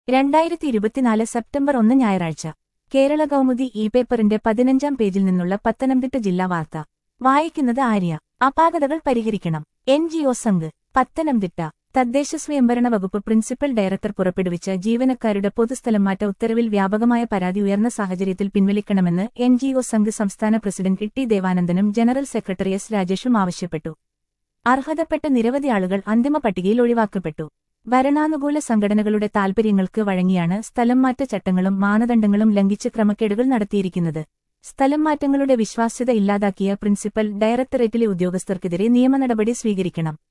രണ്ടായിരത്തി ഇരുപത്തിനാല് സെപ്റ്റംബർ ഒന്ന് ഞായറാഴ്ച കേരള കൗമുദി ഇ പേപ്പറിന്റെ പതിനഞ്ചാം പേജിൽ നിന്നുള്ള പത്തനംതിട്ട ജില്ലാ വാർത്ത വായിക്കുന്നത് ആര്യ അപാകതകൾ പരിഹരിക്കണം N G O Sangh Pathanamthitta തദ്ദേശ സ്വയംഭരണ വകുപ്പ് പ്രിൻസിപ്പൽ ഡയറക്ടർ പുറപ്പെടുവിച്ച ജീവനക്കാരുടെ പൊതുസ്ഥലം മാറ്റ ഉത്തരവിൽ വ്യാപകമായ പരാതി ഉയർന്ന സാഹചര്യത്തിൽ പിൻവലിക്കണമെന്ന് എൻ ജി ഒ സംഘ് സംസ്ഥാന പ്രസിഡന്റ് ടി ദേവാനന്ദനും ജനറൽ സെക്രട്ടറി എസ് രാജേഷും ആവശ്യപ്പെട്ടു അർഹതപ്പെട്ട നിരവധി ആളുകൾ അന്തിമ പട്ടികയിൽ ഒഴിവാക്കപ്പെട്ടു ഭരണാനുകൂല സംഘടനകളുടെ താൽപര്യങ്ങൾക്ക് വഴങ്ങിയാണ് സ്ഥലം മാറ്റ ചട്ടങ്ങളും മാനദണ്ഡങ്ങളും ലംഘിച്ച് ക്രമക്കേടുകൾ നടത്തിയിരിക്കുന്നത് സ്ഥലം മാറ്റങ്ങളുടെ വിശ്വാസ്യത ഇല്ലാതാക്കിയ പ്രിൻസിപ്പൽ ഡയറക്ടറേറ്റിലെ ഉദ്യോഗസ്ഥർക്കെതിരെ നിയമനടപടി സ്വീകരിക്കണം